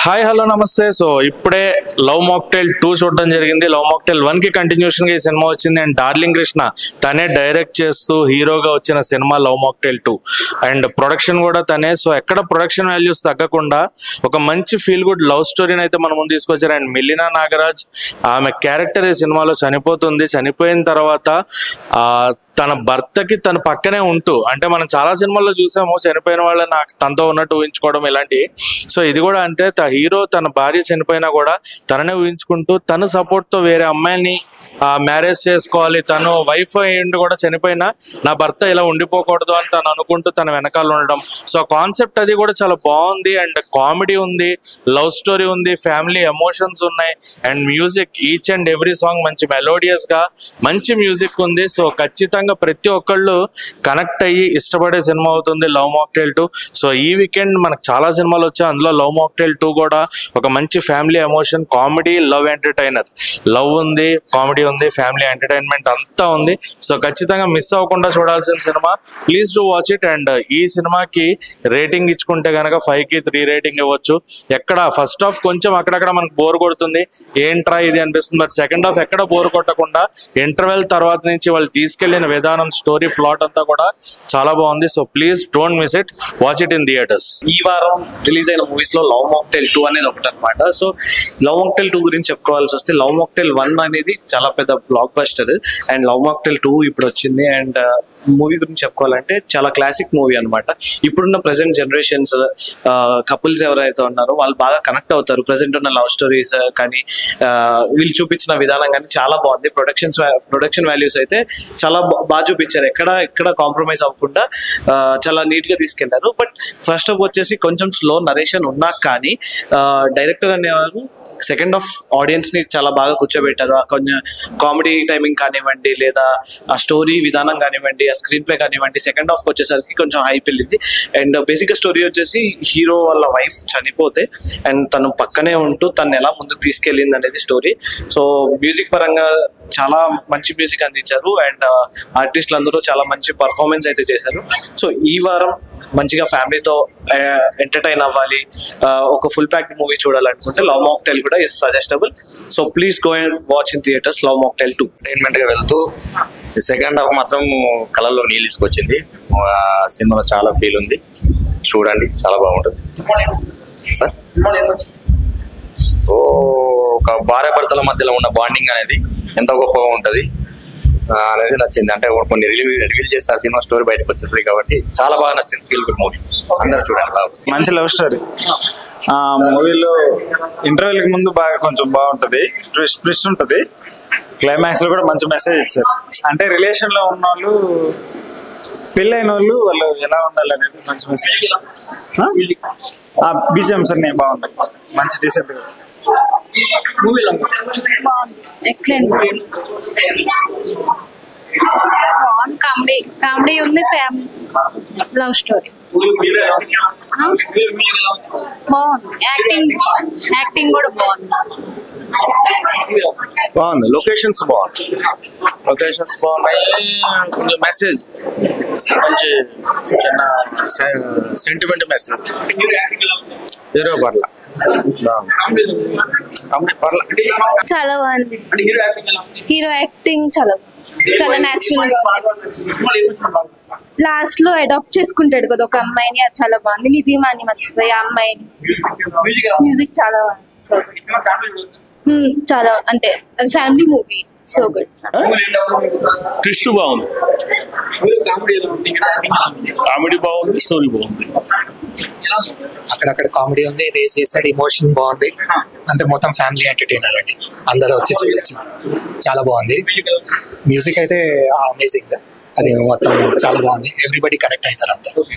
Hi hello నమస్తే so ఇప్పుడే love mocktail two చూడడం జరిగింది లవ్ మాక్టైల్ వన్ కి కంటిన్యూషన్ గా ఈ సినిమా వచ్చింది అండ్ డార్లింగ్ కృష్ణ తనే డైరెక్ట్ చేస్తూ హీరోగా వచ్చిన సినిమా love mocktail two and production కూడా తనే సో ఎక్కడ ప్రొడక్షన్ వాల్యూస్ తగ్గకుండా ఒక మంచి ఫీల్ గుడ్ లవ్ స్టోరీని అయితే మన ముందు తీసుకొచ్చారు అండ్ మిలినా నాగరాజ్ ఆమె క్యారెక్టర్ ఈ సినిమాలో చనిపోతుంది చనిపోయిన తర్వాత ఆ తన భర్తకి తన పక్కనే ఉంటూ అంటే మనం చాలా సినిమాల్లో చూసాము చనిపోయిన వాళ్ళని నాకు తనతో ఉన్నట్టు ఊహించుకోవడం ఇలాంటివి సో ఇది కూడా అంటే త హీరో తన భార్య చనిపోయినా కూడా తననే ఊహించుకుంటూ తన support తో వేరే అమ్మాయిని మ్యారేజ్ చేసుకోవాలి తను వైఫ్ అయ్యిండి కూడా చనిపోయినా నా భర్త ఇలా ఉండిపోకూడదు అని తను అనుకుంటూ తన వెనకాల ఉండడం సో కాన్సెప్ట్ అది కూడా చాలా బాగుంది అండ్ కామెడీ ఉంది లవ్ స్టోరీ ఉంది ఫ్యామిలీ ఎమోషన్స్ ఉన్నాయి and music each and every song మంచి మెలోడియస్ గా మంచి మ్యూజిక్ ఉంది సో ఖచ్చితంగా ప్రతి ఒక్కళ్ళు కనెక్ట్ అయ్యి ఇష్టపడే సినిమా అవుతుంది లవ్ మాక్టైల్ టూ సో ఈ వీకెండ్ మనకు చాలా సినిమాలు వచ్చాయి అందులో లవ్ మాక్టైల్ టూ కూడా ఒక మంచి family emotion comedy love entertainer love ఉంది కామెడీ ఉంది ఫ్యామిలీ ఎంటర్టైన్మెంట్ అంతా ఉంది సో ఖచ్చితంగా మిస్ అవ్వకుండా చూడాల్సిన సినిమా please do watch it and ఈ సినిమాకి రేటింగ్ ఇచ్చుకుంటే గనక ఫైవ్ కి త్రీ రేటింగ్ ఇవ్వచ్చు ఎక్కడ ఫస్ట్ హాఫ్ కొంచెం అక్కడక్కడ మనకు బోర్ కొడుతుంది ఏంట్రా ఇది అనిపిస్తుంది మరి సెకండ్ హాఫ్ ఎక్కడ బోర్ కొట్టకుండా ఇంటర్వెల్ తర్వాత నుంచి వాళ్ళు తీసుకెళ్లిన విధానం స్టోరీ ప్లాట్ అంతా కూడా చాలా బాగుంది so please don't miss it watch it in theatres ఈ వారం రిలీజ్ అయిన మూవీస్ లో లవ్ మాక్టైల్ టూ అనేది ఒకటి అనమాట సో లవ్ మాక్టైల్ టూ గురించి చెప్పుకోవాల్సి వస్తే లవ్ మాక్టైల్ వన్ అనేది చాలా పెద్ద blockbuster and love mocktail two ఇప్పుడు వచ్చింది అండ్ మూవీ గురించి చెప్పుకోవాలంటే చాలా క్లాసిక్ మూవీ అనమాట ఇప్పుడున్న ప్రజెంట్ జనరేషన్స్ కపుల్స్ ఎవరైతే ఉన్నారో వాళ్ళు బాగా కనెక్ట్ అవుతారు ప్రజెంట్ ఉన్న లవ్ స్టోరీస్ కానీ ఆ, వీళ్ళు చూపించిన విధానం కానీ చాలా బాగుంది ప్రొడక్షన్స్ ప్రొడక్షన్ వాల్యూస్ అయితే చాలా బా- బాగా చూపించారు ఎక్కడ ఎక్కడ కాంప్రమైజ్ అవ్వకుండా ఆ, చాలా నీట్ గా తీసుకెళ్లారు బట్ ఫస్ట్ ఆఫ్ వచ్చేసి కొంచెం స్లో నరేషన్ ఉన్నా కానీ డైరెక్టర్ అనేవారు సెకండ్ ఆఫ్ ఆడియన్స్ ని చాలా బాగా కూర్చోబెట్టారు ఆ కొంచెం కామెడీ టైమింగ్ కానివ్వండి లేదా ఆ స్టోరీ విధానం కానివ్వండి ఆ స్క్రీన్ ప్లే కానివ్వండి సెకండ్ హాఫ్ వచ్చేసరికి కొంచెం హైప్ వెళ్ళింది అండ్ బేసిక్ గా స్టోరీ వచ్చేసి హీరో వాళ్ళ వైఫ్ చనిపోతే అండ్ తను పక్కనే ఉంటూ తను ఎలా ముందుకు తీసుకెళ్ళింది అనేది స్టోరీ సో మ్యూజిక్ పరంగా చాలా మంచి మ్యూజిక్ అందించారు అండ్ ఆర్టిస్టులు అందరూ చాలా మంచి పర్ఫార్మెన్స్ అయితే చేశారు సో ఈ వారం మంచిగా ఫ్యామిలీతో ఎంటర్టైన్ అవ్వాలి ఆ, ఒక ఫుల్ ప్యాక్డ్ మూవీ చూడాలనుకుంటే లవ్ మాక్టైల్ కూడా is suggestable so please go and watch in theatres love mocktail two entertainment గా వెళ్తూ సెకండ్ హాఫ్ మాత్రం కళల్లో నీళ్ళు తీసుకొచ్చింది ఆ సినిమాలో చాలా ఫీల్ ఉంది చూడండి చాలా బాగుంటుంది సార్ ఓ ఒక భార్య భర్తల మధ్యలో ఉన్న బాండింగ్ అనేది ఎంత గొప్పగా ఉంటది ఆ, అనేది నచ్చింది అంటే కొన్ని రివీల్ రివీల్ చేస్తే ఆ సినిమా స్టోరీ బయటకు వచ్చేస్తుంది కాబట్టి చాలా బాగా నచ్చింది ఫీల్ గుడ్ మూవీ అందరూ చూడండి బాగా మంచి లవ్ స్టోరీ ఆ మూవీలో ఇంటర్వెల్ కి ముందు బాగా కొంచెం బాగుంటది ట్విస్ట్ ట్విస్ట్ ఉంటది క్లైమాక్స్ లో కూడా మంచి మెసేజ్ ఇచ్చారు అంటే రిలేషన్ లో ఉన్న వాళ్ళు పెళ్ళైన వాళ్ళు వాళ్ళు ఎలా ఉండాలి అనేది మంచి మెసేజ్ ఆ బీజిఎంస్ అన్ని బాగుంటాయి మంచి డీసెంట్ ఎక్సలెంట్ బాగుంది కామెడీ కామెడీ ఉంది ఫ్యామిలీ లవ్ స్టోరీ బాగుంది యాక్టింగ్ యాక్టింగ్ కూడా బాగుంది బాగుంది లొకేషన్స్ బాగుంది లొకేషన్స్ బాగున్నాయి కొంచెం మెసేజ్ మంచి చిన్న సెంటిమెంట్ మెసేజ్ హీరో పర్ల పర్ల చాలా బాగుంది హీరో యాక్టింగ్ చాలా బాగుంది. చాలా న్యాచురల్ గా లాస్ట్ లో అడాప్ట్ చేసుకుంటాడు కదా ఒక అమ్మాయిని అది చాలా బాగుంది నిధిమాని మర్చిపోయి ఆ అమ్మాయిని మ్యూజిక్ చాలా బాగుంది Hmm, చాలా అంటే అది family movie so good twist బాగుంది కామెడీ బాగుంది స్టోరీ బాగుంది అక్కడక్కడ కామెడీ ఉంది రేస్ చేసాడు ఎమోషన్ బాగుంది అంతే మొత్తం ఫ్యామిలీ ఎంటర్టైనర్ అండి అందరూ వచ్చి చూడొచ్చు చాలా బాగుంది మ్యూజిక్ అయితే అమేజింగ్ అది మొత్తం చాలా బాగుంది ఎవ్రీబడి కనెక్ట్ అవుతారు అందరూ